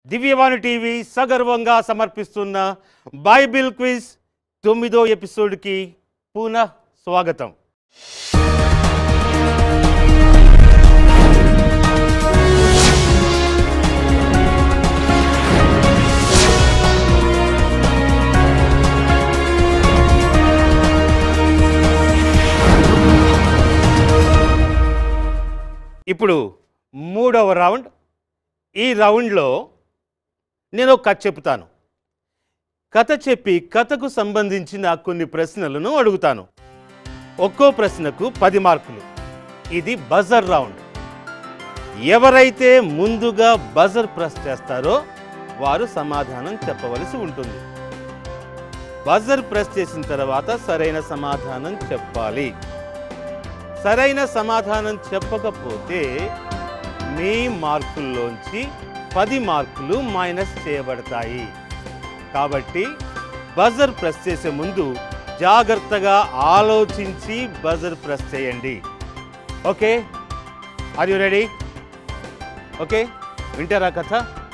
దివ్యవాణి TV సగర్వంగా సమర్పిస్తున్న Bible quiz తొమ్మిదో ఎపిసోడ్కి పునః స్వాగతం ఇప్పుడు మూడవ రౌండ్ ఈ రౌండ్లో నేను ఒక కథ చెప్తాను కథ చెప్పి కథకు సంబంధించిన కొన్ని ప్రశ్నలను అడుగుతాను ఒక్కో ప్రశ్నకు పది మార్కులు ఇది బజర్ రౌండ్ ఎవరైతే ముందుగా బజర్ ప్రెస్ చేస్తారో వారు సమాధానం చెప్పవలసి ఉంటుంది బజర్ ప్రెస్ చేసిన తర్వాత సరైన సమాధానం చెప్పాలి సరైన సమాధానం చెప్పకపోతే మీ మార్కుల్లోంచి పది మార్కులు మైనస్ చేయబడతాయి కాబట్టి బజర్ ప్రెస్ చేసే ముందు జాగ్రత్తగా ఆలోచించి బజర్ ప్రెస్ చేయండి okay are you ready okay వింటారా కథ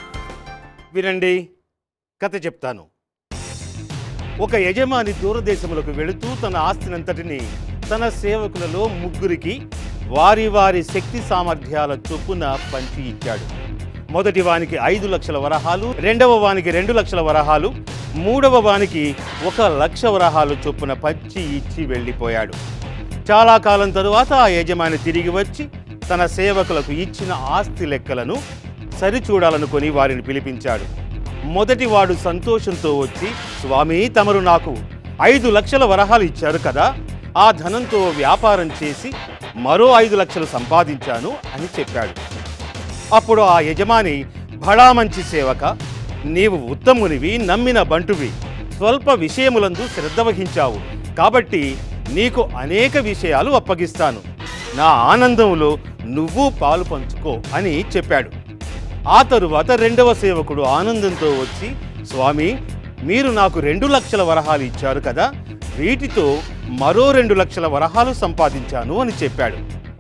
వినండి కథ చెప్తాను ఒక యజమాని దూరదేశములకు వెళుతూ తన ఆస్తినంతటిని తన సేవకులలో ముగ్గురికి వారి వారి శక్తి సామర్థ్యాల చొప్పున పంచి ఇచ్చాడు మొదటి వానికి ఐదు లక్షల వరహాలు రెండవ వానికి రెండు లక్షల వరహాలు మూడవ వానికి ఒక లక్ష వరహాలు చొప్పున పంచి ఇచ్చి వెళ్ళిపోయాడు చాలా కాలం తరువాత ఆ యజమాని తిరిగి వచ్చి తన సేవకులకు ఇచ్చిన ఆస్తి లెక్కలను సరిచూడాలనుకొని వారిని పిలిపించాడు మొదటి వాడు సంతోషంతో వచ్చి స్వామి తమరు నాకు ఐదు లక్షల వరహాలు ఇచ్చారు కదా ఆ ధనంతో వ్యాపారం చేసి మరో ఐదు లక్షలు సంపాదించాను అని చెప్పాడు అప్పుడు ఆ యజమాని బడా మంచి సేవక నీవు ఉత్తమునివి నమ్మిన బంటువి స్వల్ప విషయములందు శ్రద్ధ వహించావు కాబట్టి నీకు అనేక విషయాలు అప్పగిస్తాను నా ఆనందంలో నువ్వు పాలు పంచుకో అని చెప్పాడు ఆ తరువాత రెండవ సేవకుడు ఆనందంతో వచ్చి స్వామి మీరు నాకు రెండు లక్షల వరహాలు ఇచ్చారు కదా వీటితో మరో రెండు లక్షల వరహాలు సంపాదించాను అని చెప్పాడు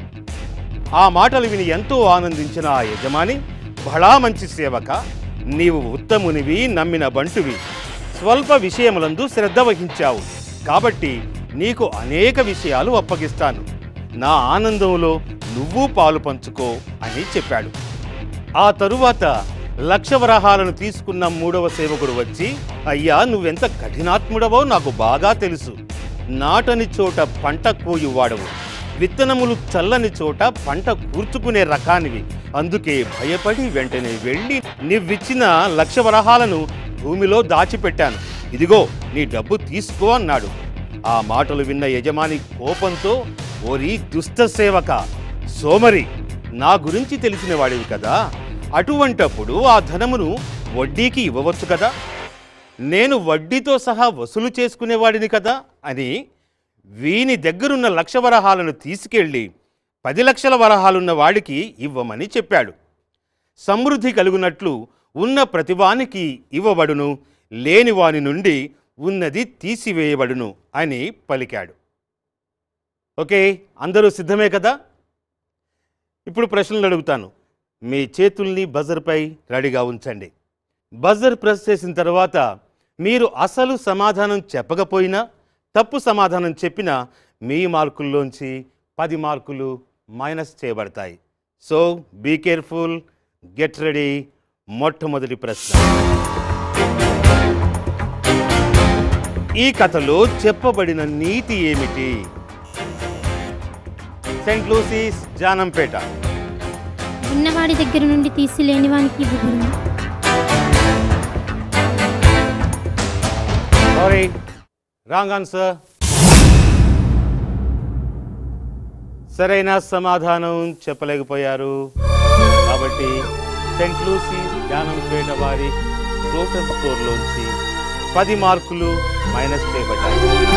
ఆ మాటలు విని ఎంతో ఆనందించిన ఆ యజమాని బడా మంచి సేవక నీవు ఉత్తమునివి నమ్మిన బంటువి స్వల్ప విషయములందు శ్రద్ధ వహించావు కాబట్టి నీకు అనేక విషయాలు అప్పగిస్తాను నా ఆనందంలో నువ్వు పాలు పంచుకో అని చెప్పాడు ఆ తరువాత లక్ష వరహాలను తీసుకున్న మూడవ సేవకుడు వచ్చి అయ్యా నువ్వెంత కఠినాత్ముడవో నాకు బాగా తెలుసు నాటని చోట పంట కోయువాడవు విత్తనములు చల్లని చోట పంట కూర్చుకునే రకానివి అందుకే భయపడి వెంటనే వెళ్ళి నీవిచ్చిన లక్ష వరహాలను భూమిలో దాచిపెట్టాను ఇదిగో నీ డబ్బు తీసుకో అన్నాడు ఆ మాటలు విన్న యజమాని కోపంతో ఓరి దుష్ట సేవక సోమరి నా గురించి తెలిసిన వాడివి కదా అటువంటప్పుడు ఆ ధనమును వడ్డీకి ఇవ్వవచ్చు కదా నేను వడ్డీతో సహా వసూలు చేసుకునేవాడిని కదా అని వీని దగ్గరున్న లక్ష వరహాలను తీసుకెళ్ళి పది లక్షల వరహాలున్న వాడికి ఇవ్వమని చెప్పాడు సమృద్ధి కలుగునట్లు ఉన్న ప్రతివానికి ఇవ్వబడును లేని వాని నుండి ఉన్నది తీసివేయబడును అని పలికాడు ఓకే అందరూ సిద్ధమే కదా ఇప్పుడు ప్రశ్నలు అడుగుతాను మీ చేతుల్ని బజర్పై రెడీగా ఉంచండి బజర్ ప్రెస్ చేసిన తర్వాత మీరు అసలు సమాధానం చెప్పకపోయినా తప్పు సమాధానం చెప్పినా మీ మార్కుల్లోంచి పది మార్కులు మైనస్ చేయబడతాయి so be careful get ready మొట్టమొదటి ప్రశ్న ఈ కథలో చెప్పబడిన నీతి ఏమిటి సెంట్ లూసీస్ జానంపేట ఉన్నవాడి దగ్గర నుండి తీసి లేనివానికి ఇవ్వబడును సారీ రాంగ్ ఆన్సర్ సరైన సమాధానం చెప్పలేకపోయారు కాబట్టి సెంట్ లూసీ జ్ఞానంపేట వారి టోటల్ స్కోర్లోంచి పది మార్కులు మైనస్ చేయబడ్డాయి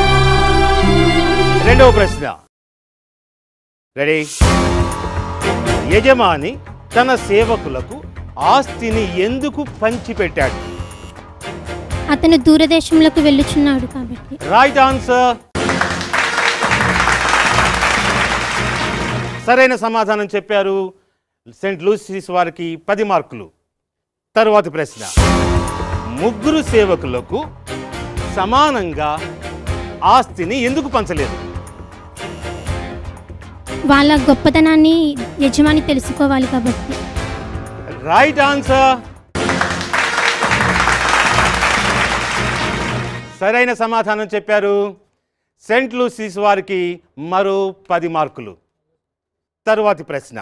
రెండవ ప్రశ్న రెడీ యజమాని తన సేవకులకు ఆస్తిని ఎందుకు పంచిపెట్టాడు అతను దూరదేశంలోకి వెళ్ళుచున్నాడు కాబట్టి రైట్ ఆన్సర్ సరైన సమాధానం చెప్పారు సెంట్ లూసిస్ వారికి పది మార్కులు తరువాతి ప్రశ్న ముగ్గురు సేవకులకు సమానంగా ఆస్తిని ఎందుకు పంచలేదు వాళ్ళ గొప్పతనాన్ని యజమాని తెలుసుకోవాలి కాబట్టి రైట్ ఆన్సర్ సరైన సమాధానం చెప్పారు సెంట్ లూసిస్ వారికి మరో పది మార్కులు తరువాతి ప్రశ్న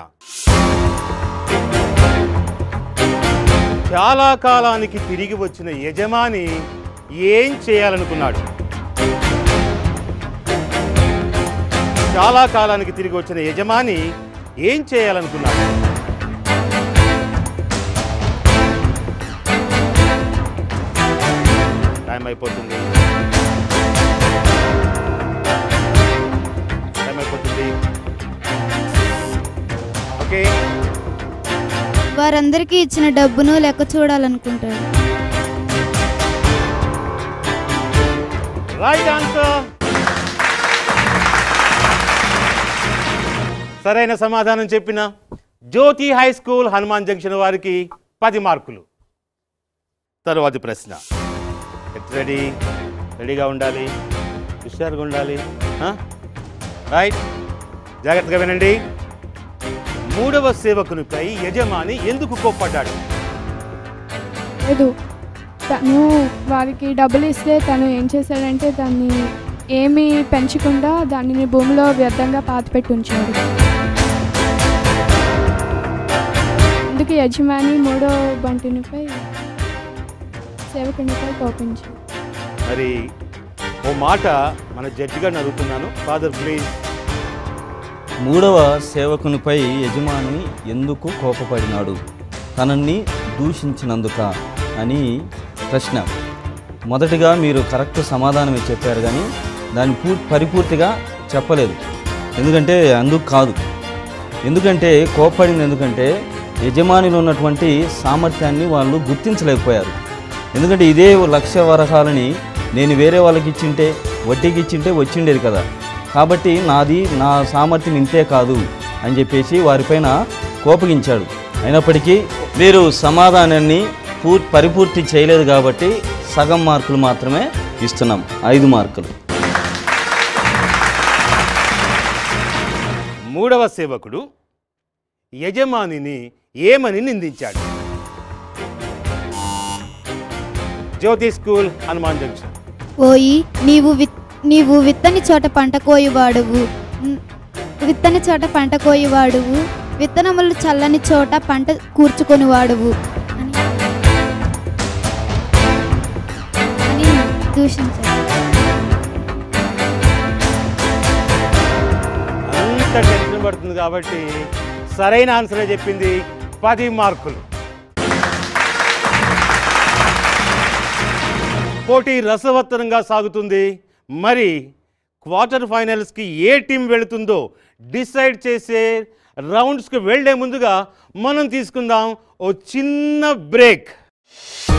చాలా కాలానికి తిరిగి వచ్చిన యజమాని ఏం చేయాలనుకున్నాడు చాలా కాలానికి తిరిగి వచ్చిన యజమాని ఏం చేయాలనుకున్నాడు టైం అయిపోతుంది టైం అయిపోతుంది ఓకే వారందరికీ ఇచ్చిన డబ్బును లెక్క చూడాలనుకుంటాడు రైట్ ఆన్సర్ సరైన సమాధానం చెప్పిన Jyothi high school Hanuman junction వారికి పది మార్కులు తరువాతి ప్రశ్న రెడీ రెడీగా ఉండాలి హుషారుగా ఉండాలి రైట్ జాగ్రత్తగా వినండి మూడవ సేవకునిపై యజమాని ఎందుకు కోప్పడ్డాడు లేదు తను వారికి డబ్బులు ఇస్తే తను ఏం చేశాడంటే దాన్ని ఏమీ పెంచకుండా దానిని భూమిలో వ్యర్థంగా పాతిపెట్టి ఉంచాడు అందుకు యజమాని మూడో బంటినిపై సేవకునిపై కోపించాడు మరి ఓ మాట మన జడ్జి గారిని అడుగుతున్నాను ఫాదర్ ప్లీజ్ మూడవ సేవకునిపై యజమాని ఎందుకు కోపపడినాడు తనని దూషించినందుక అని ప్రశ్న మొదటిగా మీరు కరెక్ట్ సమాధానమే చెప్పారు కానీ దాన్ని పూ పరిపూర్తిగా చెప్పలేదు ఎందుకంటే అందుకు కాదు ఎందుకంటే కోప్పడింది ఎందుకంటే యజమానిలో ఉన్నటువంటి సామర్థ్యాన్ని వాళ్ళు గుర్తించలేకపోయారు ఎందుకంటే ఇదే లక్ష వరహాలని నేను వేరే వాళ్ళకి ఇచ్చింటే వడ్డీకి ఇచ్చింటే వచ్చిండేది కదా కాబట్టి నాది నా సామర్థ్యం ఇంతే కాదు అని చెప్పేసి వారిపైన కోపగించాడు అయినప్పటికీ మీరు సమాధానాన్ని పూర్ పరిపూర్తి చేయలేదు కాబట్టి సగం మార్కులు మాత్రమే ఇస్తున్నాం ఐదు మార్కులు మూడవ సేవకుడు యజమానిని ఏమని నిందించాడు జ్యోతి స్కూల్ హనుమాన్ జంక్షన్ ఓయి నీవు విత్ నీవు విత్తని చోట పంట కోయువాడువు న్- విత్తని చోట పంట కోయువాడువు విత్తనములు చల్లని చోట పంట కూర్చుకొని వాడువు అని అని దూషించాడు అంత టెన్షన్ పడుతుంది కాబట్టి సరైన ఆన్సరే చెప్పింది పది మార్కులు పోటీ రసవత్తరంగా సాగుతుంది మరి క్వార్టర్ ఫైనల్స్కి ఏ టీం వెళుతుందో డిసైడ్ చేసే రౌండ్స్కి వెళ్ళే ముందుగా మనం తీసుకుందాం ఓ చిన్న బ్రేక్